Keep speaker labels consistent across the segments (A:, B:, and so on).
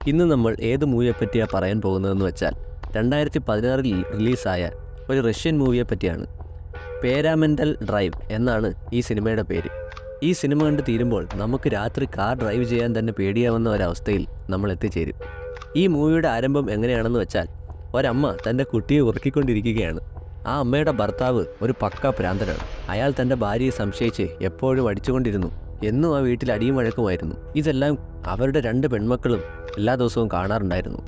A: ഇന്ന് നമ്മൾ ഏത് മൂവിയെ പറ്റിയാണ് പറയാൻ പോകുന്നതെന്ന് വെച്ചാൽ രണ്ടായിരത്തി പതിനാറിൽ റിലീസായ ഒരു റഷ്യൻ മൂവിയെ പറ്റിയാണ് പേരാമെൻ്റൽ ഡ്രൈവ് എന്നാണ് ഈ സിനിമയുടെ പേര് ഈ സിനിമ കണ്ട് തീരുമ്പോൾ നമുക്ക് രാത്രി കാർ ഡ്രൈവ് ചെയ്യാൻ തന്നെ പേടിയാവുന്ന ഒരവസ്ഥയിൽ നമ്മൾ എത്തിച്ചേരും ഈ മൂവിയുടെ ആരംഭം എങ്ങനെയാണെന്ന് വെച്ചാൽ ഒരമ്മ തൻ്റെ കുട്ടിയെ ഉറക്കിക്കൊണ്ടിരിക്കുകയാണ് ആ അമ്മയുടെ ഭർത്താവ് ഒരു പക്ക ഭ്രാന്തനാണ് അയാൾ തൻ്റെ ഭാര്യയെ സംശയിച്ച് എപ്പോഴും അടിച്ചുകൊണ്ടിരുന്നു എന്നും ആ വീട്ടിൽ അടിയും വഴക്കുമായിരുന്നു ഇതെല്ലാം അവരുടെ രണ്ട് പെൺമക്കളും എല്ലാ ദിവസവും കാണാറുണ്ടായിരുന്നു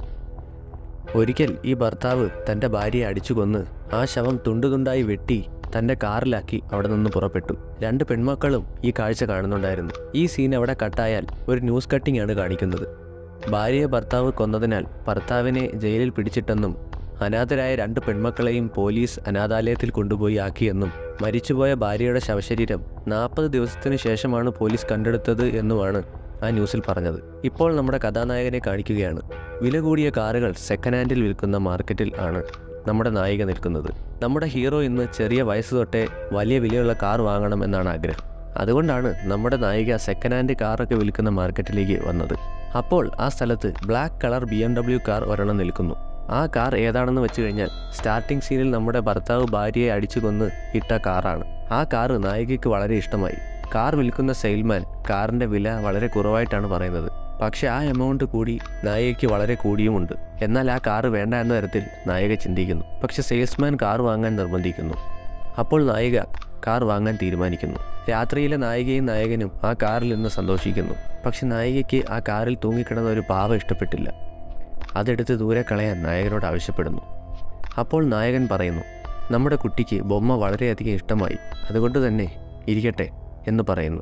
A: ഒരിക്കൽ ഈ ഭർത്താവ് തൻ്റെ ഭാര്യയെ അടിച്ചു കൊന്ന് ആ ശവം തുണ്ടുതുണ്ടായി വെട്ടി തൻ്റെ കാറിലാക്കി അവിടെ നിന്ന് പുറപ്പെട്ടു രണ്ട് പെൺമക്കളും ഈ കാഴ്ച കാണുന്നുണ്ടായിരുന്നു ഈ സീൻ അവിടെ കട്ടായാൽ ഒരു ന്യൂസ് കട്ടിംഗ് ആണ് കാണിക്കുന്നത് ഭാര്യയെ ഭർത്താവ് കൊന്നതിനാൽ ഭർത്താവിനെ ജയിലിൽ പിടിച്ചിട്ടെന്നും അനാഥരായ രണ്ട് പെൺമക്കളെയും പോലീസ് അനാഥാലയത്തിൽ കൊണ്ടുപോയി ആക്കിയെന്നും മരിച്ചുപോയ ഭാര്യയുടെ ശവശരീരം നാൽപ്പത് ദിവസത്തിന് ശേഷമാണ് പോലീസ് കണ്ടെടുത്തത് എന്നുമാണ് ആ ന്യൂസിൽ പറഞ്ഞത് ഇപ്പോൾ നമ്മുടെ കഥാനായകനെ കാണിക്കുകയാണ് വില കൂടിയ കാറുകൾ സെക്കൻഡ് ഹാൻഡിൽ വിൽക്കുന്ന മാർക്കറ്റിൽ ആണ് നമ്മുടെ നായിക നിൽക്കുന്നത് നമ്മുടെ ഹീറോ ഇന്ന് ചെറിയ വയസ്സ് തൊട്ടേ വലിയ വിലയുള്ള കാർ വാങ്ങണം എന്നാണ് ആഗ്രഹം അതുകൊണ്ടാണ് നമ്മുടെ നായിക സെക്കൻഡ് ഹാൻഡ് കാറൊക്കെ വിൽക്കുന്ന മാർക്കറ്റിലേക്ക് വന്നത് അപ്പോൾ ആ സ്ഥലത്ത് black colour B M W car ഒരെണ്ണം നിൽക്കുന്നു ആ കാർ ഏതാണെന്ന് വെച്ച് കഴിഞ്ഞാൽ സ്റ്റാർട്ടിംഗ് സീനിൽ നമ്മുടെ ഭർത്താവ് ഭാര്യയെ അടിച്ചു കൊന്ന് ഇട്ട കാറാണ് ആ കാറ് നായികയ്ക്ക് വളരെ ഇഷ്ടമായി കാർ വിൽക്കുന്ന സെയിൽമാൻ കാറിൻ്റെ വില വളരെ കുറവായിട്ടാണ് പറയുന്നത് പക്ഷെ ആ എമൗണ്ട് കൂടി നായികയ്ക്ക് വളരെ കൂടിയുമുണ്ട് എന്നാൽ ആ കാറ് വേണ്ട എന്ന തരത്തിൽ നായിക ചിന്തിക്കുന്നു പക്ഷെ സെയിൽസ്മാൻ കാർ വാങ്ങാൻ നിർബന്ധിക്കുന്നു അപ്പോൾ നായിക കാർ വാങ്ങാൻ തീരുമാനിക്കുന്നു രാത്രിയിലെ നായികയും നായകനും ആ കാറിൽ നിന്ന് സന്തോഷിക്കുന്നു പക്ഷെ നായികയ്ക്ക് ആ കാറിൽ തൂങ്ങിക്കിടന്ന ഒരു പാവ ഇഷ്ടപ്പെട്ടില്ല അതെടുത്ത് ദൂരെ കളയാൻ നായകനോട് ആവശ്യപ്പെടുന്നു അപ്പോൾ നായകൻ പറയുന്നു നമ്മുടെ കുട്ടിക്ക് ബൊമ്മ വളരെയധികം ഇഷ്ടമായി അതുകൊണ്ട് തന്നെ ഇരിക്കട്ടെ എന്ന് പറയുന്നു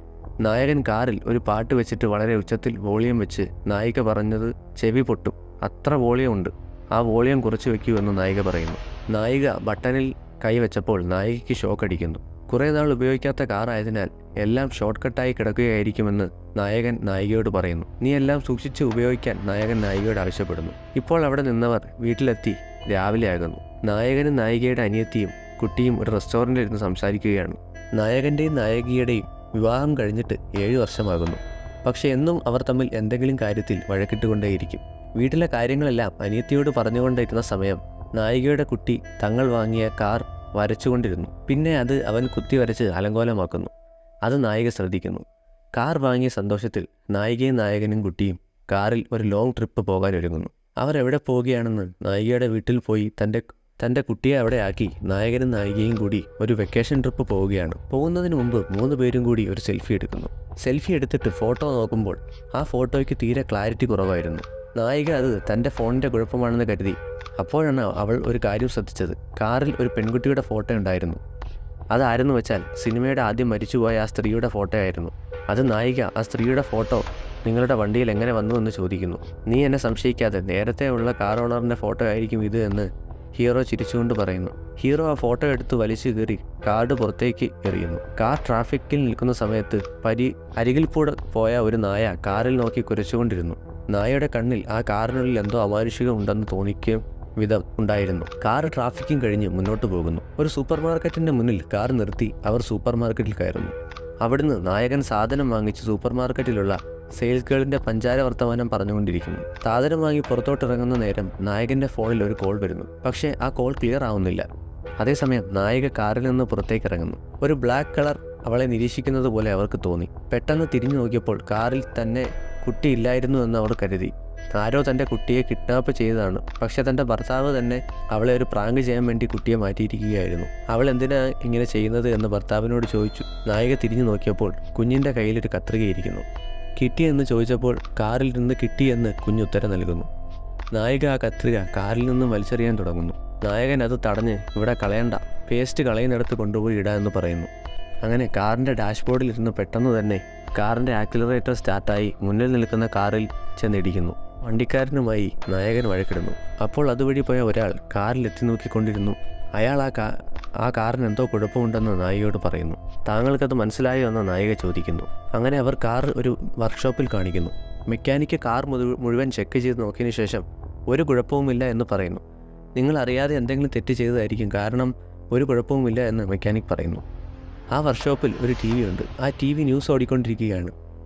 A: നായകൻ കാറിൽ ഒരു പാട്ട് വെച്ചിട്ട് വളരെ ഉച്ചത്തിൽ വോളിയം വെച്ച് നായിക പറഞ്ഞത് ചെവി പൊട്ടും അത്ര വോളിയം ഉണ്ട് ആ വോളിയം കുറച്ച് വെക്കൂ എന്ന് നായിക പറയുന്നു നായിക ബട്ടണിൽ കൈവച്ചപ്പോൾ നായികയ്ക്ക് ഷോക്ക് അടിക്കുന്നു കുറേ നാൾ ഉപയോഗിക്കാത്ത കാറായതിനാൽ എല്ലാം ഷോർട്ട് കട്ടായി കിടക്കുകയായിരിക്കുമെന്ന് നായകൻ നായികയോട് പറയുന്നു നീ എല്ലാം സൂക്ഷിച്ച് ഉപയോഗിക്കാൻ നായകൻ നായികയോട് ആവശ്യപ്പെടുന്നു ഇപ്പോൾ അവിടെ നിന്നവർ വീട്ടിലെത്തി രാവിലെ ആകുന്നു നായകനും നായികയുടെ അനിയത്തിയും കുട്ടിയും ഒരു റെസ്റ്റോറൻറ്റിൽ ഇരുന്ന് സംസാരിക്കുകയാണ് നായകൻ്റെയും നായികയുടെയും വിവാഹം കഴിഞ്ഞിട്ട് ഏഴു വർഷമാകുന്നു പക്ഷെ എന്നും അവർ തമ്മിൽ എന്തെങ്കിലും കാര്യത്തിൽ വഴക്കിട്ടുകൊണ്ടേയിരിക്കും വീട്ടിലെ കാര്യങ്ങളെല്ലാം അനിയത്തിയോട് പറഞ്ഞുകൊണ്ടിരുന്ന സമയം നായികയുടെ കുട്ടി തങ്ങൾ വാങ്ങിയ കാർ വരച്ചുകൊണ്ടിരുന്നു പിന്നെ അത് അവൻ കുത്തി വരച്ച് അലങ്കോലമാക്കുന്നു അത് നായിക ശ്രദ്ധിക്കുന്നു കാർ വാങ്ങിയ സന്തോഷത്തിൽ നായികയും നായകനും കുട്ടിയും കാറിൽ ഒരു ലോങ് ട്രിപ്പ് പോകാൻ ഒരുങ്ങുന്നു അവർ എവിടെ പോവുകയാണെന്ന് നായികയുടെ വീട്ടിൽ പോയി തൻ്റെ തൻ്റെ കുട്ടിയെ അവിടെ ആക്കി നായകനും നായികയും കൂടി ഒരു വെക്കേഷൻ ട്രിപ്പ് പോവുകയാണ് പോകുന്നതിന് മുമ്പ് മൂന്ന് പേരും കൂടി ഒരു സെൽഫി എടുക്കുന്നു സെൽഫി എടുത്തിട്ട് ഫോട്ടോ നോക്കുമ്പോൾ ആ ഫോട്ടോയ്ക്ക് തീരെ ക്ലാരിറ്റി കുറവായിരുന്നു നായിക അത് തൻ്റെ ഫോണിൻ്റെ കുഴപ്പമാണെന്ന് കരുതി അപ്പോഴാണ് അവൾ ഒരു കാര്യം ശ്രദ്ധിച്ചത് കാറിൽ ഒരു പെൺകുട്ടിയുടെ ഫോട്ടോ ഉണ്ടായിരുന്നു അതാരെന്ന് വെച്ചാൽ സിനിമയുടെ ആദ്യം മരിച്ചുപോയ ആ സ്ത്രീയുടെ ഫോട്ടോ ആയിരുന്നു അത് നായിക ആ സ്ത്രീയുടെ ഫോട്ടോ നിങ്ങളുടെ വണ്ടിയിൽ എങ്ങനെ വന്നു എന്ന് ചോദിക്കുന്നു നീ എന്നെ സംശയിക്കാതെ നേരത്തെ ഉള്ള കാർ ഓണറിൻ്റെ ഫോട്ടോ ആയിരിക്കും ഇത് എന്ന് ഹീറോ ചിരിച്ചുകൊണ്ട് പറയുന്നു ഹീറോ ആ ഫോട്ടോ എടുത്ത് വലിച്ചു കയറി കാർഡ് പുറത്തേക്ക് എറിയുന്നു കാർ ട്രാഫിക്കിൽ നിൽക്കുന്ന സമയത്ത് പരി അരികിൽ കൂടെ പോയ ഒരു നായ കാറിൽ നോക്കി കുരച്ചുകൊണ്ടിരുന്നു നായയുടെ കണ്ണിൽ ആ കാറിനുള്ളിൽ എന്തോ അമാനുഷികം ഉണ്ടെന്ന് തോന്നിക്കും വിധം ഉണ്ടായിരുന്നു കാർ ട്രാഫിക്കും കഴിഞ്ഞ് മുന്നോട്ട് പോകുന്നു ഒരു സൂപ്പർ മാർക്കറ്റിന്റെ മുന്നിൽ കാർ നിർത്തി അവർ സൂപ്പർ മാർക്കറ്റിൽ കയറുന്നു അവിടുന്ന് നായകൻ സാധനം വാങ്ങിച്ച് സൂപ്പർ മാർക്കറ്റിലുള്ള സെയിൽസ് ഗേളിന്റെ പഞ്ചാര വർത്തമാനം പറഞ്ഞുകൊണ്ടിരിക്കുന്നു സാധനം വാങ്ങി പുറത്തോട്ടിറങ്ങുന്ന നേരം നായകന്റെ ഫോണിൽ ഒരു കോൾ വരുന്നു പക്ഷേ ആ കോൾ ക്ലിയർ ആവുന്നില്ല അതേസമയം നായിക കാറിൽ നിന്ന് പുറത്തേക്ക് ഇറങ്ങുന്നു ഒരു ബ്ലാക്ക് കളർ അവളെ നിരീക്ഷിക്കുന്നത് പോലെ അവർക്ക് തോന്നി പെട്ടെന്ന് തിരിഞ്ഞു നോക്കിയപ്പോൾ കാറിൽ തന്നെ കുട്ടിയില്ലായിരുന്നു എന്ന് അവർ കരുതി ആരോ തൻ്റെ കുട്ടിയെ കിഡ്നാപ്പ് ചെയ്തതാണ് പക്ഷേ തൻ്റെ ഭർത്താവ് തന്നെ അവളെ ഒരു പ്രാങ്ക് ചെയ്യാൻ വേണ്ടി കുട്ടിയെ മാറ്റിയിരിക്കുകയായിരുന്നു അവൾ എന്തിനാ ഇങ്ങനെ ചെയ്യുന്നത് എന്ന് ഭർത്താവിനോട് ചോദിച്ചു നായിക തിരിഞ്ഞു നോക്കിയപ്പോൾ കുഞ്ഞിൻ്റെ കയ്യിലൊരു കത്രികയിരിക്കുന്നു കിട്ടിയെന്ന് ചോദിച്ചപ്പോൾ കാറിൽ നിന്ന് കിട്ടിയെന്ന് കുഞ്ഞ് ഉത്തരം നൽകുന്നു നായിക ആ കത്രിക കാറിൽ നിന്ന് വലിച്ചെറിയാൻ തുടങ്ങുന്നു നായകൻ അത് തടഞ്ഞ് ഇവിടെ കളയണ്ട പേസ്റ്റ് കളയുന്നിടത്ത് കൊണ്ടുപോയി ഇടാമെന്ന് പറയുന്നു അങ്ങനെ കാറിൻ്റെ ഡാഷ്ബോർഡിൽ ഇരുന്ന് പെട്ടെന്ന് തന്നെ കാറിൻ്റെ ആക്സിലറേറ്റർ സ്റ്റാർട്ടായി മുന്നിൽ നിൽക്കുന്ന കാറിൽ ചെന്നിടിക്കുന്നു വണ്ടിക്കാരനുമായി നായകൻ വഴക്കിടുന്നു അപ്പോൾ അതുവഴി പോയ ഒരാൾ കാറിൽ എത്തി നോക്കിക്കൊണ്ടിരുന്നു അയാൾ ആ കാ ആ കാറിന് എന്തോ കുഴപ്പമുണ്ടെന്ന് നായികയോട് പറയുന്നു താങ്കൾക്കത് മനസ്സിലായോ എന്ന് നായിക ചോദിക്കുന്നു അങ്ങനെ അവർ കാർ ഒരു വർക്ക്ഷോപ്പിൽ കാണിക്കുന്നു മെക്കാനിക്ക് കാർ മുഴു- മുഴുവൻ ചെക്ക് ചെയ്ത് നോക്കിയതിന് ശേഷം ഒരു കുഴപ്പവുമില്ല എന്ന് പറയുന്നു നിങ്ങൾ അറിയാതെ എന്തെങ്കിലും തെറ്റ് ചെയ്തതായിരിക്കും കാരണം ഒരു കുഴപ്പവുമില്ല എന്ന് മെക്കാനിക് പറയുന്നു ആ വർക്ക്ഷോപ്പിൽ ഒരു ടി വി ഉണ്ട് ആ ടി വി ന്യൂസ് ഓടിക്കൊണ്ടിരിക്കുകയാണ്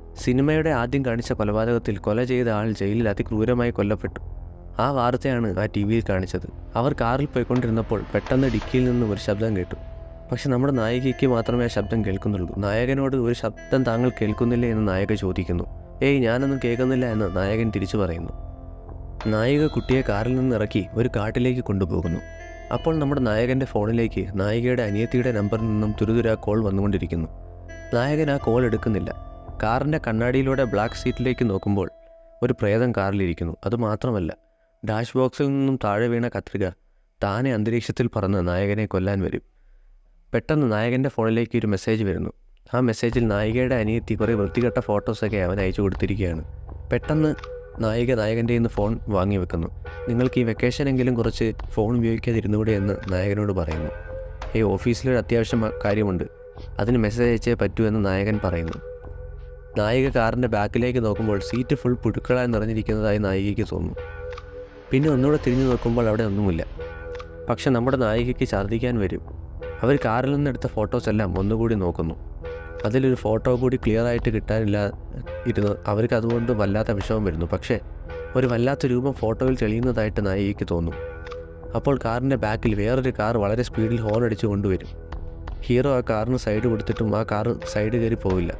A: സിനിമയുടെ ആദ്യം കാണിച്ച കൊലപാതകത്തിൽ കൊല ചെയ്ത ആൾ ജയിലിൽ അതിക്രൂരമായി കൊല്ലപ്പെട്ടു ആ വാർത്തയാണ് ആ ടി വിയിൽ കാണിച്ചത് അവർ കാറിൽ പോയിക്കൊണ്ടിരുന്നപ്പോൾ പെട്ടെന്ന് ഡിക്കിയിൽ നിന്നും ഒരു ശബ്ദം കേട്ടു പക്ഷെ നമ്മുടെ നായികയ്ക്ക് മാത്രമേ ആ ശബ്ദം കേൾക്കുന്നുള്ളൂ നായകനോട് ഒരു ശബ്ദം താങ്കൾ കേൾക്കുന്നില്ലേ എന്ന് നായക ചോദിക്കുന്നു ഏയ് ഞാനൊന്നും കേൾക്കുന്നില്ല എന്ന് നായകൻ തിരിച്ചു പറയുന്നു നായിക കുട്ടിയെ കാറിൽ നിന്ന് ഇറക്കി ഒരു കാട്ടിലേക്ക് കൊണ്ടുപോകുന്നു അപ്പോൾ നമ്മുടെ നായകൻ്റെ ഫോണിലേക്ക് നായികയുടെ അനിയത്തിയുടെ നമ്പറിൽ നിന്നും തുരുതുരാ കോൾ വന്നുകൊണ്ടിരിക്കുന്നു നായകൻ ആ കോൾ എടുക്കുന്നില്ല കാറിൻ്റെ കണ്ണാടിയിലൂടെ ബ്ലാക്ക് സീറ്റിലേക്ക് നോക്കുമ്പോൾ ഒരു പ്രേതം കാറിലിരിക്കുന്നു അതുമാത്രമല്ല ഡാഷ് ബോക്സിൽ നിന്നും താഴെ വീണ കത്രിക താനെ അന്തരീക്ഷത്തിൽ പറന്ന് നായകനെ കൊല്ലാൻ വരും പെട്ടെന്ന് നായകൻ്റെ ഫോണിലേക്ക് ഒരു മെസ്സേജ് വരുന്നു ആ മെസ്സേജിൽ നായികയുടെ അനിയത്തി കുറേ വൃത്തികെട്ട ഫോട്ടോസൊക്കെ അവൻ അയച്ചു കൊടുത്തിരിക്കുകയാണ് പെട്ടെന്ന് നായിക നായകൻ്റെ നിന്ന് ഫോൺ വാങ്ങി വെക്കുന്നു നിങ്ങൾക്ക് ഈ വെക്കേഷനെങ്കിലും കുറച്ച് ഫോൺ ഉപയോഗിക്കാതിരുന്നുകൂടെ എന്ന് നായകനോട് പറയുന്നു ഏയ് ഓഫീസിലൊരു അത്യാവശ്യം കാര്യമുണ്ട് അതിന് മെസ്സേജ് അയച്ചേ പറ്റൂ എന്ന് നായകൻ പറയുന്നു നായിക കാറിൻ്റെ ബാക്കിലേക്ക് നോക്കുമ്പോൾ സീറ്റ് ഫുൾ പുഴുക്കളായി നിറഞ്ഞിരിക്കുന്നതായി നായികയ്ക്ക് തോന്നുന്നു പിന്നെ ഒന്നുകൂടെ തിരിഞ്ഞു നോക്കുമ്പോൾ അവിടെ ഒന്നുമില്ല പക്ഷെ നമ്മുടെ നായികയ്ക്ക് ഛർദ്ദിക്കാൻ വരും അവർ കാറിൽ നിന്നെടുത്ത ഫോട്ടോസ് എല്ലാം ഒന്നുകൂടി നോക്കുന്നു അതിലൊരു ഫോട്ടോ കൂടി ക്ലിയർ ആയിട്ട് കിട്ടാനില്ല ഇരുന്ന് അവർക്ക് അതുകൊണ്ട് വല്ലാത്ത വിഷമം വരുന്നു പക്ഷേ ഒരു വല്ലാത്ത രൂപം ഫോട്ടോയിൽ തെളിയുന്നതായിട്ട് നായികയ്ക്ക് തോന്നും അപ്പോൾ കാറിൻ്റെ ബാക്കിൽ വേറൊരു കാർ വളരെ സ്പീഡിൽ ഹോൺ അടിച്ച് കൊണ്ടുവരും ഹീറോ ആ കാറിന് സൈഡ് കൊടുത്തിട്ടും ആ കാർ സൈഡ് കയറി പോവില്ല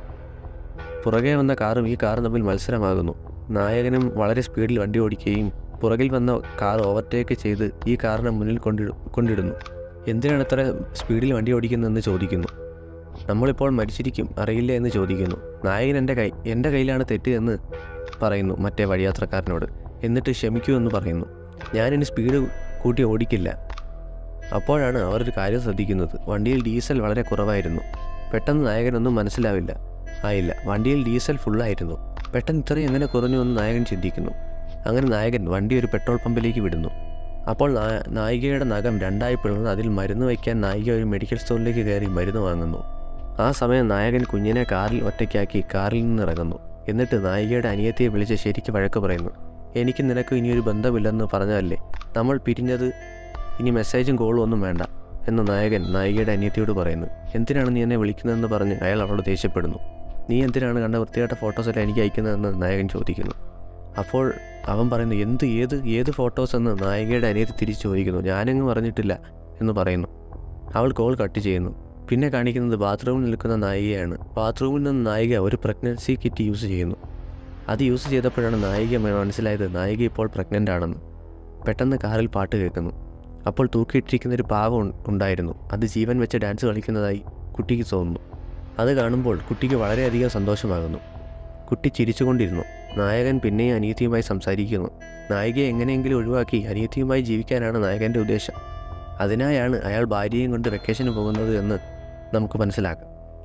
A: പുറകെ വന്ന കാറും ഈ കാറും തമ്മിൽ മത്സരമാകുന്നു നായകനും വളരെ സ്പീഡിൽ വണ്ടി ഓടിക്കുകയും പുറകിൽ വന്ന കാർ ഓവർടേക്ക് ചെയ്ത് ഈ കാറിനെ മുന്നിൽ കൊണ്ടിട കൊണ്ടിടുന്നു എന്തിനാണ് ഇത്ര സ്പീഡിൽ വണ്ടി ഓടിക്കുന്നതെന്ന് ചോദിക്കുന്നു നമ്മളിപ്പോൾ മരിച്ചിരിക്കും അറിയില്ല എന്ന് ചോദിക്കുന്നു നായകൻ എൻ്റെ കൈ എൻ്റെ കയ്യിലാണ് തെറ്റ് എന്ന് പറയുന്നു മറ്റേ വഴിയാത്രക്കാരനോട് എന്നിട്ട് ക്ഷമിക്കൂ എന്ന് പറയുന്നു ഞാനിനി സ്പീഡ് കൂട്ടി ഓടിക്കില്ല അപ്പോഴാണ് അവർ ഒരു കാര്യം ശ്രദ്ധിക്കുന്നത് വണ്ടിയിൽ ഡീസൽ വളരെ കുറവായിരുന്നു പെട്ടെന്ന് നായകനൊന്നും മനസ്സിലാവില്ല ആയില്ല വണ്ടിയിൽ ഡീസൽ ഫുള്ളായിരുന്നു പെട്ടെന്ന് ഇത്രയും എങ്ങനെ കുറഞ്ഞു എന്ന് നായകൻ ചിന്തിക്കുന്നു അങ്ങനെ നായകൻ വണ്ടി ഒരു പെട്രോൾ പമ്പിലേക്ക് വിടുന്നു അപ്പോൾ നാ- നായികയുടെ നഖം രണ്ടായി പിളർന്ന് അതിൽ മരുന്ന് വയ്ക്കാൻ നായിക ഒരു മെഡിക്കൽ സ്റ്റോറിലേക്ക് കയറി മരുന്ന് വാങ്ങുന്നു ആ സമയം നായകൻ കുഞ്ഞിനെ കാറിൽ ഒറ്റയ്ക്കാക്കി കാറിൽ നിന്ന് ഇറങ്ങുന്നു എന്നിട്ട് നായികയുടെ അനിയത്തിയെ വിളിച്ച് ശരിക്ക് വഴക്ക് പറയുന്നു എനിക്ക് നിനക്ക് ഇനിയൊരു ബന്ധമില്ലെന്ന് പറഞ്ഞതല്ലേ നമ്മൾ പിരിഞ്ഞത് ഇനി മെസ്സേജും കോളും ഒന്നും വേണ്ട എന്ന് നായകൻ നായികയുടെ അനിയത്തിയോട് പറയുന്നു എന്തിനാണ് നീ എന്നെ വിളിക്കുന്നതെന്ന് പറഞ്ഞ് അയാൾ അവളോട് ദേഷ്യപ്പെടുന്നു നീ എന്തിനാണ് കണ്ട വൃത്തിയായിട്ട ഫോട്ടോസെല്ലാം എനിക്ക് അയക്കുന്നതെന്ന് നായകൻ ചോദിക്കുന്നു അപ്പോൾ അവൻ പറയുന്നു എന്ത് ഏത് ഏത് ഫോട്ടോസ് എന്ന് നായികയുടെ അനിയത്തി തിരിച്ചു ചോദിക്കുന്നു ഞാനെങ്ങും പറഞ്ഞിട്ടില്ല എന്ന് പറയുന്നു അവൾ കോൾ കട്ട് ചെയ്യുന്നു പിന്നെ കാണിക്കുന്നത് ബാത്റൂമിൽ നിൽക്കുന്ന നായികയാണ് ബാത്റൂമിൽ നിന്ന് നായിക ഒരു പ്രഗ്നൻസി കിറ്റ് യൂസ് ചെയ്യുന്നു അത് യൂസ് ചെയ്തപ്പോഴാണ് നായിക മനസ്സിലായത് നായിക ഇപ്പോൾ പ്രഗ്നൻ്റ് ആണെന്ന് പെട്ടെന്ന് കാറിൽ പാട്ട് കേൾക്കുന്നു അപ്പോൾ തൂക്കിയിട്ടിരിക്കുന്ന ഒരു പാവം ഉൺ- ഉണ്ടായിരുന്നു അത് ജീവൻ വെച്ച് ഡാൻസ് കളിക്കുന്നതായി കുട്ടിക്ക് തോന്നുന്നു അത് കാണുമ്പോൾ കുട്ടിക്ക് വളരെയധികം സന്തോഷമാകുന്നു കുട്ടി ചിരിച്ചുകൊണ്ടിരുന്നു നായകൻ പിന്നെയും അനിയത്തിയുമായി സംസാരിക്കുന്നു നായികയെ എങ്ങനെയെങ്കിലും ഒഴിവാക്കി അനിയത്തിയുമായി ജീവിക്കാനാണ് നായകൻ്റെ ഉദ്ദേശം അതിനായാണ് അയാൾ ഭാര്യയും കൊണ്ട് വെക്കേഷന് പോകുന്നത് എന്ന് നമുക്ക് മനസ്സിലാക്കാം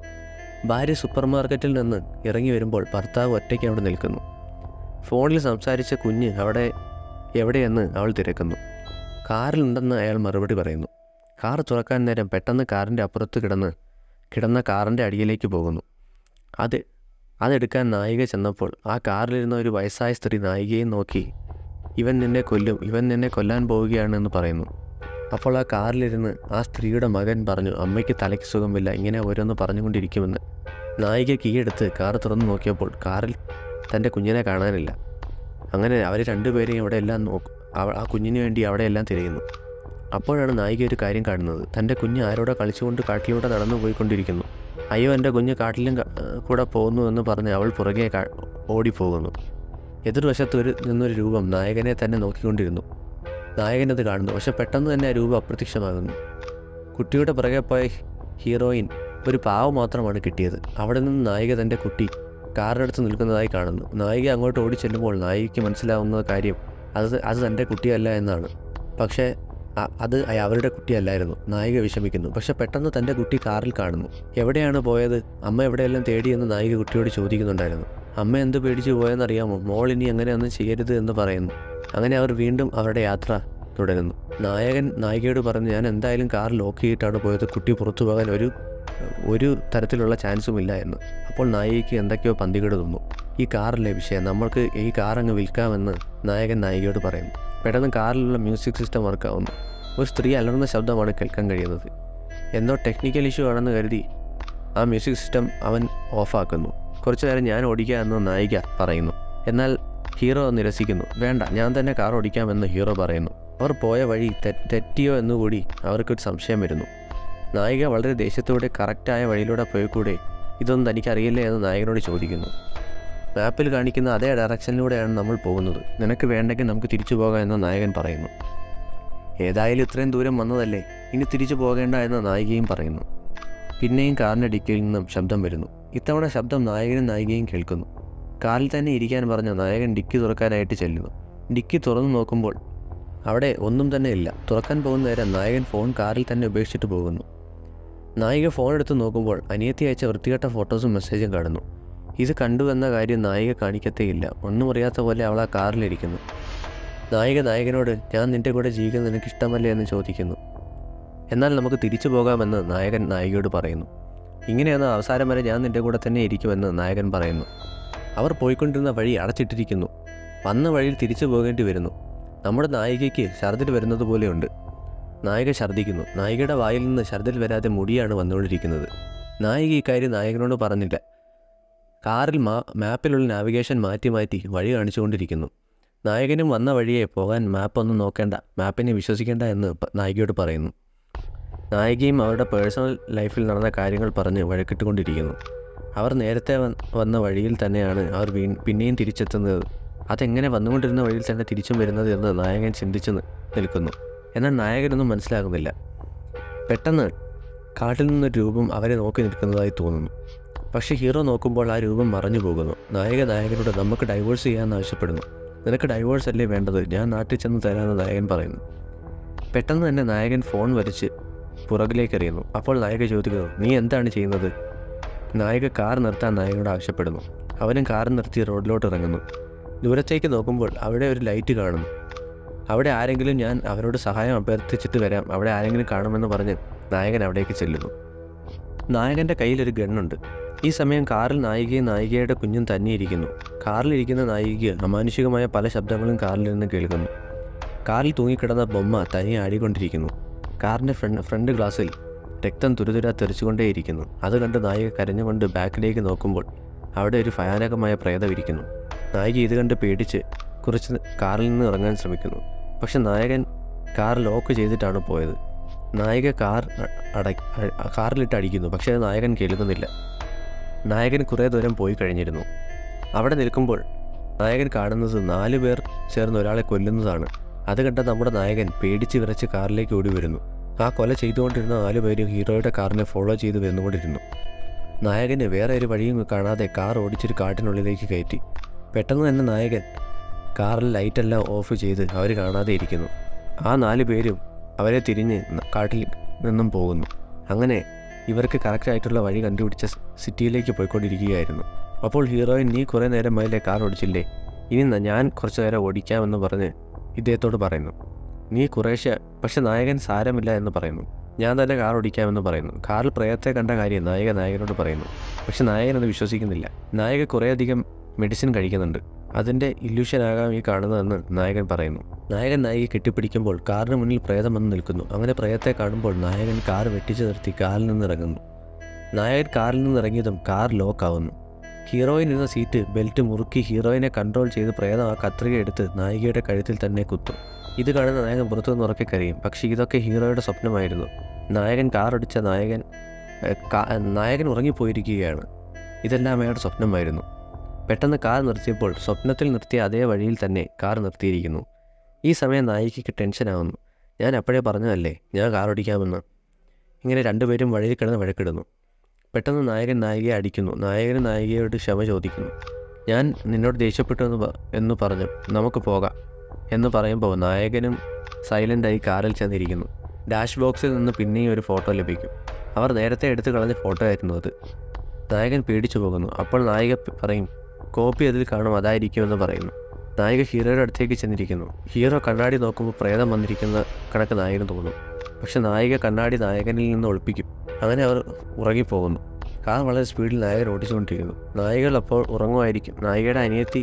A: ഭാര്യ സൂപ്പർ മാർക്കറ്റിൽ നിന്ന് ഇറങ്ങി വരുമ്പോൾ ഭർത്താവ് ഒറ്റയ്ക്ക് അവിടെ നിൽക്കുന്നു ഫോണിൽ സംസാരിച്ച കുഞ്ഞ് അവിടെ എവിടെയെന്ന് അവൾ തിരക്കുന്നു കാറിലുണ്ടെന്ന് അയാൾ മറുപടി പറയുന്നു കാർ തുറക്കാൻ നേരം പെട്ടെന്ന് കാറിൻ്റെ അപ്പുറത്ത് കിടന്ന് കിടന്ന കാറിൻ്റെ അടിയിലേക്ക് പോകുന്നു അത് അതെടുക്കാൻ നായിക ചെന്നപ്പോൾ ആ കാറിലിരുന്ന ഒരു വയസ്സായ സ്ത്രീ നായികയെ നോക്കി ഇവൻ നിന്നെ കൊല്ലും ഇവൻ നിന്നെ കൊല്ലാൻ പോവുകയാണെന്ന് പറയുന്നു അപ്പോൾ ആ കാറിലിരുന്ന് ആ സ്ത്രീയുടെ മകൻ പറഞ്ഞു അമ്മയ്ക്ക് തലയ്ക്ക് സുഖമില്ല ഇങ്ങനെ ഓരോന്ന് പറഞ്ഞുകൊണ്ടിരിക്കുമെന്ന് നായിക കീയെടുത്ത് കാർ തുറന്നു നോക്കിയപ്പോൾ കാറിൽ തൻ്റെ കുഞ്ഞിനെ കാണാനില്ല അങ്ങനെ അവർ രണ്ടുപേരെയും അവിടെ എല്ലാം നോക്കും അവ- ആ കുഞ്ഞിന് വേണ്ടി അവിടെയെല്ലാം തിരയുന്നു അപ്പോഴാണ് നായിക ഒരു കാര്യം കാണുന്നത് തൻ്റെ കുഞ്ഞ് ആരോടെ കളിച്ചുകൊണ്ട് കാട്ടിലൂടെ നടന്നു പോയിക്കൊണ്ടിരിക്കുന്നു അയ്യോ എൻ്റെ കുഞ്ഞ് കാട്ടിലും ക- കൂടെ പോകുന്നു എന്ന് പറഞ്ഞ് അവൾ പുറകെ കാ- ഓടിപ്പോകുന്നു എതിർവശത്ത് ഒരു നിന്നൊരു രൂപം നായകനെ തന്നെ നോക്കിക്കൊണ്ടിരുന്നു നായകൻ അത് കാണുന്നു പക്ഷെ പെട്ടെന്ന് തന്നെ ആ രൂപം അപ്രത്യക്ഷമാകുന്നു കുട്ടിയുടെ പുറകെ പോയ ഹീറോയിൻ ഒരു പാവ മാത്രമാണ് കിട്ടിയത് അവിടെ നിന്ന് നായിക തൻ്റെ കുട്ടി കാറിനടുത്ത് നിൽക്കുന്നതായി കാണുന്നു നായിക അങ്ങോട്ട് ഓടി ചെല്ലുമ്പോൾ നായികയ്ക്ക് മനസ്സിലാവുന്ന കാര്യം അത് അത് തൻ്റെ കുട്ടിയല്ല എന്നാണ് പക്ഷേ അ- അത് അയ- അവരുടെ കുട്ടിയല്ലായിരുന്നു നായിക വിഷമിക്കുന്നു പക്ഷെ പെട്ടെന്ന് തൻ്റെ കുട്ടി കാറിൽ കാണുന്നു എവിടെയാണ് പോയത് അമ്മ എവിടെയെല്ലാം തേടിയെന്ന് നായിക കുട്ടിയോട് ചോദിക്കുന്നുണ്ടായിരുന്നു അമ്മ എന്ത് പേടിച്ച് പോയെന്നറിയാമോ മോൾ ഇനി അങ്ങനെയൊന്നും ചെയ്യരുത് എന്ന് പറയുന്നു അങ്ങനെ അവർ വീണ്ടും അവരുടെ യാത്ര തുടരുന്നു നായകൻ നായികയോട് പറഞ്ഞു ഞാൻ എന്തായാലും കാർ ലോക്ക് ചെയ്തിട്ടാണ് പോയത് കുട്ടി പുറത്തു പോകാൻ ഒരു ഒരു തരത്തിലുള്ള ചാൻസും ഇല്ല എന്ന് അപ്പോൾ നായികയ്ക്ക് എന്തൊക്കെയോ പന്തികേട് തോന്നു ഈ കാറിലെ വിഷയം നമ്മൾക്ക് ഈ കാർ അങ്ങ് വിൽക്കാമെന്ന് നായകൻ നായികയോട് പറയുന്നു പെട്ടെന്ന് കാറിലുള്ള മ്യൂസിക് സിസ്റ്റം വർക്കാവുന്നു ഒരു സ്ത്രീ അലർന്ന ശബ്ദമാണ് കേൾക്കാൻ കഴിയുന്നത് എന്തോ ടെക്നിക്കൽ ഇഷ്യൂ ആണെന്ന് കരുതി ആ മ്യൂസിക് സിസ്റ്റം അവൻ ഓഫാക്കുന്നു കുറച്ചു നേരം ഞാൻ ഓടിക്കാം എന്ന് നായിക പറയുന്നു എന്നാൽ ഹീറോ നിരസിക്കുന്നു വേണ്ട ഞാൻ തന്നെ കാർ ഓടിക്കാമെന്ന് ഹീറോ പറയുന്നു അവർ പോയ വഴി തെ- തെറ്റിയോ എന്നുകൂടി അവർക്കൊരു സംശയം വരുന്നു നായിക വളരെ ദേഷ്യത്തോടെ കറക്റ്റായ വഴിയിലൂടെ പോയിക്കൂടെ ഇതൊന്നും തനിക്കറിയില്ലേ എന്ന് നായകനോട് ചോദിക്കുന്നു മാപ്പിൽ കാണിക്കുന്ന അതേ ഡയറക്ഷനിലൂടെയാണ് നമ്മൾ പോകുന്നത് നിനക്ക് വേണ്ടെങ്കിൽ നമുക്ക് തിരിച്ചു പോകാം എന്ന് നായകൻ പറയുന്നു ഏതായാലും ഇത്രയും ദൂരം വന്നതല്ലേ ഇനി തിരിച്ചു പോകേണ്ട എന്ന് നായികയും പറയുന്നു പിന്നെയും കാറിൻ്റെ ഡിക്കിയിൽ നിന്നും ശബ്ദം വരുന്നു ഇത്തവണ ശബ്ദം നായകനും നായികയും കേൾക്കുന്നു കാറിൽ തന്നെ ഇരിക്കാൻ പറഞ്ഞ നായകൻ ഡിക്കി തുറക്കാനായിട്ട് ചെല്ലുന്നു ഡിക്കി തുറന്നു നോക്കുമ്പോൾ അവിടെ ഒന്നും തന്നെ ഇല്ല തുറക്കാൻ പോകുന്ന നേരം നായകൻ ഫോൺ കാറിൽ തന്നെ ഉപേക്ഷിച്ചിട്ട് പോകുന്നു നായിക ഫോൺ എടുത്ത് നോക്കുമ്പോൾ അനിയത്തി അയച്ച വൃത്തികെട്ട ഫോട്ടോസും മെസ്സേജും കാണുന്നു ഇത് കണ്ടുവെന്ന കാര്യം നായിക കാണിക്കത്തേയില്ല ഒന്നും അറിയാത്ത പോലെ അവൾ ആ കാറിലിരിക്കുന്നു നായിക നായകനോട് ഞാൻ നിന്റെ കൂടെ ജീവിക്കുന്നത് നിനക്ക് ഇഷ്ടമല്ലേ എന്ന് ചോദിക്കുന്നു എന്നാൽ നമുക്ക് തിരിച്ചു പോകാമെന്ന് നായകൻ നായികയോട് പറയുന്നു ഇങ്ങനെയാണ് അവസാനം വരെ ഞാൻ നിന്റെ കൂടെ തന്നെ ഇരിക്കുമെന്ന് നായകൻ പറയുന്നു അവർ പോയിക്കൊണ്ടിരുന്ന വഴി അടച്ചിട്ടിരിക്കുന്നു വന്ന വഴിയിൽ തിരിച്ചു പോകേണ്ടി വരുന്നു നമ്മുടെ നായികയ്ക്ക് ഛർദിൽ വരുന്നത് പോലെയുണ്ട് നായിക ഛർദ്ദിക്കുന്നു നായികയുടെ വായിൽ നിന്ന് ഛർദിൽ വരാതെ മുടിയാണ് വന്നുകൊണ്ടിരിക്കുന്നത് നായിക ഇക്കാര്യം നായകനോട് പറഞ്ഞില്ല കാറിൽ മാ മാപ്പിലുള്ള നാവിഗേഷൻ മാറ്റി മാറ്റി വഴി കാണിച്ചുകൊണ്ടിരിക്കുന്നു നായകനും വന്ന വഴിയെ പോകാൻ മാപ്പൊന്നും നോക്കേണ്ട മാപ്പിനെ വിശ്വസിക്കേണ്ട എന്ന് പ- നായികയോട് പറയുന്നു നായികയും അവരുടെ പേഴ്സണൽ ലൈഫിൽ നടന്ന കാര്യങ്ങൾ പറഞ്ഞ് വഴക്കിട്ടുകൊണ്ടിരിക്കുന്നു അവർ നേരത്തെ വ- വന്ന വഴിയിൽ തന്നെയാണ് അവർ വീ പിന്നെയും തിരിച്ചെത്തുന്നത് അതെങ്ങനെ വന്നുകൊണ്ടിരുന്ന വഴിയിൽ തന്നെ തിരിച്ചും വരുന്നത് എന്ന് നായകൻ ചിന്തിച്ചു നി- നിൽക്കുന്നു എന്നാൽ നായകനൊന്നും മനസ്സിലാകുന്നില്ല പെട്ടെന്ന് കാട്ടിൽ നിന്നൊരു രൂപം അവരെ നോക്കി നിൽക്കുന്നതായി തോന്നുന്നു പക്ഷേ ഹീറോ നോക്കുമ്പോൾ ആ രൂപം മറഞ്ഞു പോകുന്നു നായക നായകനോട് നമുക്ക് ഡൈവോഴ്സ് ചെയ്യാമെന്ന് ആവശ്യപ്പെടുന്നു നിനക്ക് ഡൈവോഴ്സ് അല്ലേ വേണ്ടത് ഞാൻ നാട്ടിൽ ചെന്ന് തരാമെന്ന് നായകൻ പറയുന്നു പെട്ടെന്ന് തന്നെ നായകൻ ഫോൺ വരച്ച് പുറകിലേക്ക് എറിയുന്നു അപ്പോൾ നായിക ചോദിക്കുന്നു നീ എന്താണ് ചെയ്യുന്നത് നായിക കാർ നിർത്താൻ നായകനോട് ആവശ്യപ്പെടുന്നു അവനും കാർ നിർത്തി റോഡിലോട്ട് ഇറങ്ങുന്നു ദൂരത്തേക്ക് നോക്കുമ്പോൾ അവിടെ ഒരു ലൈറ്റ് കാണുന്നു അവിടെ ആരെങ്കിലും ഞാൻ അവരോട് സഹായം അഭ്യർത്ഥിച്ചിട്ട് വരാം അവിടെ ആരെങ്കിലും കാണുമെന്ന് പറഞ്ഞ് നായകൻ അവിടേക്ക് ചെല്ലുന്നു നായകൻ്റെ കയ്യിലൊരു ഗണ്ണുണ്ട് ഈ സമയം കാറിൽ നായികയും നായികയുടെ കുഞ്ഞും തന്നെയിരിക്കുന്നു കാറിലിരിക്കുന്ന നായികയ്ക്ക് അമാനുഷികമായ പല ശബ്ദങ്ങളും കാറിൽ നിന്ന് കേൾക്കുന്നു കാറിൽ തൂങ്ങിക്കിടന്ന ബൊമ്മ തനിയെ ആടിക്കൊണ്ടിരിക്കുന്നു കാറിൻ്റെ ഫ്രണ്ട് ഫ്രണ്ട് ഗ്ലാസ്സിൽ രക്തം തുരുതുര തെറിച്ചുകൊണ്ടേയിരിക്കുന്നു അത് കണ്ട് നായിക കരഞ്ഞുകൊണ്ട് ബാക്കിലേക്ക് നോക്കുമ്പോൾ അവിടെ ഒരു ഭയാനകമായ പ്രേതം ഇരിക്കുന്നു നായിക ഇത് കണ്ട് പേടിച്ച് കുറച്ച് കാറിൽ നിന്ന് ഇറങ്ങാൻ ശ്രമിക്കുന്നു പക്ഷെ നായകൻ കാർ ലോക്ക് ചെയ്തിട്ടാണ് പോയത് നായിക കാർ അ- അട അ- കാറിലിട്ട് അടിക്കുന്നു പക്ഷേ അത് നായകൻ കേൾക്കുന്നില്ല നായകൻ കുറേ ദൂരം പോയി കഴിഞ്ഞിരുന്നു അവിടെ നിൽക്കുമ്പോൾ നായകൻ കാണുന്നത് നാല് പേർ ചേർന്ന് ഒരാളെ കൊല്ലുന്നതാണ് അത് കണ്ട നമ്മുടെ നായകൻ പേടിച്ച് വിറച്ച് കാറിലേക്ക് ഓടി വരുന്നു ആ കൊല ചെയ്തുകൊണ്ടിരുന്ന നാല് പേരും ഹീറോയുടെ കാറിനെ ഫോളോ ചെയ്ത് വന്നുകൊണ്ടിരുന്നു നായകന് വേറെ ഒരു വഴിയും കാണാതെ കാർ ഓടിച്ചൊരു കാട്ടിനുള്ളിലേക്ക് കയറ്റി പെട്ടെന്ന് തന്നെ നായകൻ കാറിൽ ലൈറ്റെല്ലാം ഓഫ് ചെയ്ത് അവർ കാണാതെ ഇരിക്കുന്നു ആ നാല് പേരും അവരെ തിരിഞ്ഞ് ന- കാട്ടിൽ നിന്നും പോകുന്നു അങ്ങനെ ഇവർക്ക് കറക്റ്റായിട്ടുള്ള വഴി കണ്ടുപിടിച്ച സ് സിറ്റിയിലേക്ക് പോയിക്കൊണ്ടിരിക്കുകയായിരുന്നു അപ്പോൾ ഹീറോയിൻ നീ കുറേ നേരം മേലെ കാർ ഓടിച്ചില്ലേ ഇനി ന- ഞാൻ കുറച്ച് നേരം ഓടിക്കാമെന്ന് പറഞ്ഞ് ഇദ്ദേഹത്തോട് പറയുന്നു നീ കുറേശ്ശെ പക്ഷെ നായകൻ സാരമില്ല എന്ന് പറയുന്നു ഞാൻ തന്നെ കാർ ഓടിക്കാമെന്ന് പറയുന്നു കാറിൽ പ്രേതത്തെ കണ്ട കാര്യം നായക നായകനോട് പറയുന്നു പക്ഷെ നായകൻ അത് വിശ്വസിക്കുന്നില്ല നായക കുറേയധികം മെഡിസിൻ കഴിക്കുന്നുണ്ട് അതിൻ്റെ ഇല്യൂഷനാകാം ഈ കാണുന്നതെന്ന് നായകൻ പറയുന്നു നായകൻ നായികയെ കെട്ടിപ്പിടിക്കുമ്പോൾ കാറിന് മുന്നിൽ പ്രേതം വന്ന് നിൽക്കുന്നു അങ്ങനെ പ്രേതത്തെ കാണുമ്പോൾ നായകൻ കാർ വെട്ടിച്ചു നിർത്തി കാറിൽ നിന്ന് ഇറങ്ങുന്നു നായകൻ കാറിൽ നിന്ന് ഇറങ്ങിയതും കാർ ലോക്കാവുന്നു ഹീറോയിൻ ഇരുന്ന സീറ്റ് ബെൽറ്റ് മുറുക്കി ഹീറോയിനെ കൺട്രോൾ ചെയ്ത് പ്രേതം ആ കത്രിക എടുത്ത് നായികയുടെ കഴുത്തിൽ തന്നെ കുത്തും ഇത് കാണുന്ന നായകൻ പുറത്തുനിന്ന് ഉറക്കെ കരയും പക്ഷേ ഇതൊക്കെ ഹീറോയുടെ സ്വപ്നമായിരുന്നു നായകൻ കാർ ഓടിച്ച നായകൻ ഏഹ്, കാ- നായകൻ ഉറങ്ങിപ്പോയിരിക്കുകയാണ് ഇതെല്ലാം അയാളുടെ സ്വപ്നമായിരുന്നു പെട്ടെന്ന് കാർ നിർത്തിയപ്പോൾ സ്വപ്നത്തിൽ നിർത്തിയ അതേ വഴിയിൽ തന്നെ കാർ നിർത്തിയിരിക്കുന്നു ഈ സമയം നായികയ്ക്ക് ടെൻഷനാവുന്നു ഞാൻ അപ്പോഴേ പറഞ്ഞതല്ലേ ഞാൻ കാർ ഓടിക്കാമെന്ന് ഇങ്ങനെ രണ്ടുപേരും വഴിയിൽ കിടന്ന് വഴക്കിടുന്നു പെട്ടെന്ന് നായകൻ നായികയെ അടിക്കുന്നു നായകൻ നായികയോട് ക്ഷമ ചോദിക്കുന്നു ഞാൻ നിന്നോട് ദേഷ്യപ്പെട്ടു എന്ന് പ- എന്ന് പറഞ്ഞു നമുക്ക് പോകാം എന്ന് പറയുമ്പോൾ നായകനും സൈലൻ്റായി കാറിൽ ചെന്നിരിക്കുന്നു ഡാഷ് ബോക്സിൽ നിന്ന് പിന്നെയും ഒരു ഫോട്ടോ ലഭിക്കും അവർ നേരത്തെ എടുത്തു കളഞ്ഞ ഫോട്ടോ ആയിരുന്നു അത് നായകൻ പേടിച്ചു പോകുന്നു അപ്പോൾ നായിക പ- പറയും കോപ്പി അതിൽ കാണും അതായിരിക്കുമെന്ന് പറയുന്നു നായിക ഹീറോയുടെ അടുത്തേക്ക് ചെന്നിരിക്കുന്നു ഹീറോ കണ്ണാടി നോക്കുമ്പോൾ പ്രേതം വന്നിരിക്കുന്ന കണക്ക് നായകന് തോന്നും പക്ഷെ നായിക കണ്ണാടി നായകനിൽ നിന്ന് ഒളിപ്പിക്കും അങ്ങനെ അവർ ഉറങ്ങിപ്പോകുന്നു കാർ വളരെ സ്പീഡിൽ നായകൻ ഓടിച്ചുകൊണ്ടിരിക്കുന്നു നായികൾ അപ്പോൾ ഉറങ്ങുമായിരിക്കും നായികയുടെ അനിയത്തി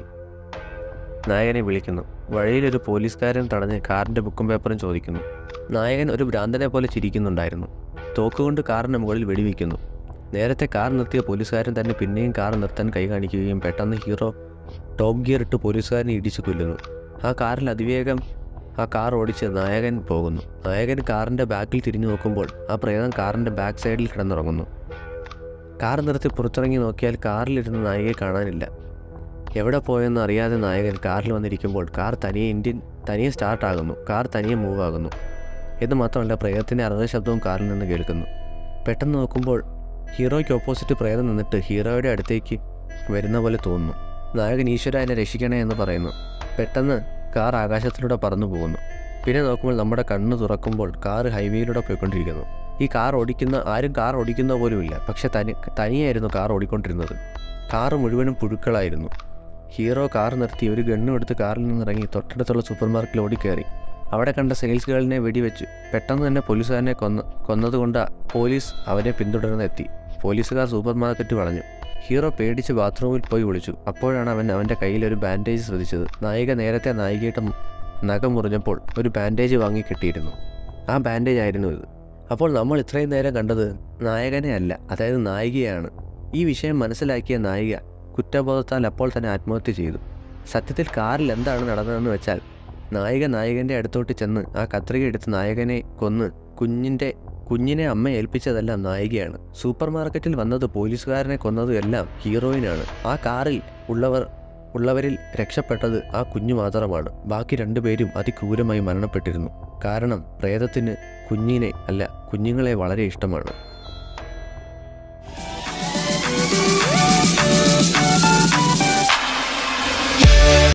A: നായകനെ വിളിക്കുന്നു വഴിയിലൊരു പോലീസുകാരൻ തടഞ്ഞ് കാറിൻ്റെ ബുക്കും പേപ്പറും ചോദിക്കുന്നു നായകൻ ഒരു ഭ്രാന്തനെ പോലെ ചിരിക്കുന്നുണ്ടായിരുന്നു തോക്കുകൊണ്ട് കാറിന് മുകളിൽ വെടിവെക്കുന്നു നേരത്തെ കാർ നിർത്തിയ പോലീസുകാരൻ തന്നെ പിന്നെയും കാർ നിർത്താൻ കൈ കാണിക്കുകയും പെട്ടെന്ന് ഹീറോ ടോപ്പ് ഗിയർ ഇട്ട് പോലീസുകാരനെ ഇടിച്ചു കൊല്ലുന്നു ആ കാറിൽ അതിവേഗം ആ കാർ ഓടിച്ച് നായകൻ പോകുന്നു നായകൻ കാറിൻ്റെ ബാക്കിൽ തിരിഞ്ഞു നോക്കുമ്പോൾ ആ പ്രേതം കാറിൻ്റെ ബാക്ക് സൈഡിൽ കിടന്നുറങ്ങുന്നു കാർ നിർത്തി പുറത്തിറങ്ങി നോക്കിയാൽ കാറിലിരുന്ന നായികയെ കാണാനില്ല എവിടെ പോയെന്ന് അറിയാതെ നായകൻ കാറിൽ വന്നിരിക്കുമ്പോൾ കാർ തനിയെ ഇന്ത്യൻ തനിയെ സ്റ്റാർട്ടാകുന്നു കാർ തനിയെ മൂവ് ആകുന്നു എന്ന് മാത്രമല്ല പ്രേതത്തിൻ്റെ അർദ്ധ ശബ്ദവും കാറിൽ നിന്ന് കേൾക്കുന്നു പെട്ടെന്ന് നോക്കുമ്പോൾ ഹീറോയ്ക്ക് ഓപ്പോസിറ്റ് പ്രേതം നിന്നിട്ട് ഹീറോയുടെ അടുത്തേക്ക് വരുന്ന പോലെ തോന്നുന്നു നായകൻ ഈശ്വര എന്നെ രക്ഷിക്കണേ എന്ന് പറയുന്നു പെട്ടെന്ന് കാർ ആകാശത്തിലൂടെ പറന്നു പോകുന്നു പിന്നെ നോക്കുമ്പോൾ നമ്മുടെ കണ്ണ് തുറക്കുമ്പോൾ കാർ ഹൈവേയിലൂടെ പോയിക്കൊണ്ടിരിക്കുന്നു ഈ കാർ ഓടിക്കുന്ന ആരും കാർ ഓടിക്കുന്ന പോലുമില്ല പക്ഷെ തനി തനിയായിരുന്നു കാർ ഓടിക്കൊണ്ടിരുന്നത് കാർ മുഴുവനും പുഴുക്കളായിരുന്നു ഹീറോ കാർ നിർത്തി ഒരു ഗണ്ണും എടുത്ത് കാറിൽ നിന്നിറങ്ങി തൊട്ടടുത്തുള്ള സൂപ്പർ മാർക്കറ്റിൽ ഓടിക്കയറി അവിടെ കണ്ട സെയിൽസ് ഗേളിനെ വെടിവെച്ചു പെട്ടെന്ന് തന്നെ പോലീസുകാരനെ കൊന്ന കൊന്നതുകൊണ്ട് പോലീസ് അവരെ പിന്തുടർന്നെത്തി പോലീസുകാർ സൂപ്പർ മാർക്കറ്റ് വളഞ്ഞു ഹീറോ പേടിച്ച് ബാത്റൂമിൽ പോയി വിളിച്ചു അപ്പോഴാണ് അവൻ അവൻ്റെ കയ്യിൽ ഒരു ബാൻഡേജ് ശ്രദ്ധിച്ചത് നായിക നേരത്തെ നായികയുടെ മു- നഖം മുറിഞ്ഞപ്പോൾ ഒരു ബാൻഡേജ് വാങ്ങി കിട്ടിയിരുന്നു ആ ബാൻഡേജ് ആയിരുന്നു ഇത് അപ്പോൾ നമ്മൾ ഇത്രയും നേരം കണ്ടത് നായകനെ അല്ല അതായത് നായികയാണ് ഈ വിഷയം മനസ്സിലാക്കിയ നായിക കുറ്റബോധത്താൽ അപ്പോൾ തന്നെ ആത്മഹത്യ ചെയ്തു സത്യത്തിൽ കാറിൽ എന്താണ് നടന്നതെന്ന് വെച്ചാൽ നായിക നായകൻ്റെ അടുത്തോട്ട് ചെന്ന് ആ കത്രിക എടുത്ത് നായകനെ കൊന്ന് കുഞ്ഞിൻ്റെ കുഞ്ഞിനെ അമ്മ ഏൽപ്പിച്ചതെല്ലാം നായികയാണ് സൂപ്പർ മാർക്കറ്റിൽ വന്നത് പോലീസുകാരനെ കൊന്നതും എല്ലാം ഹീറോയിനാണ് ആ കാറിൽ ഉള്ളവർ ഉള്ളവരിൽ രക്ഷപ്പെട്ടത് ആ കുഞ്ഞു മാത്രമാണ് ബാക്കി രണ്ടുപേരും അതിക്രൂരമായി മരണപ്പെട്ടിരുന്നു കാരണം പ്രേതത്തിന് കുഞ്ഞിനെ അല്ല കുഞ്ഞുങ്ങളെ വളരെ ഇഷ്ടമാണ്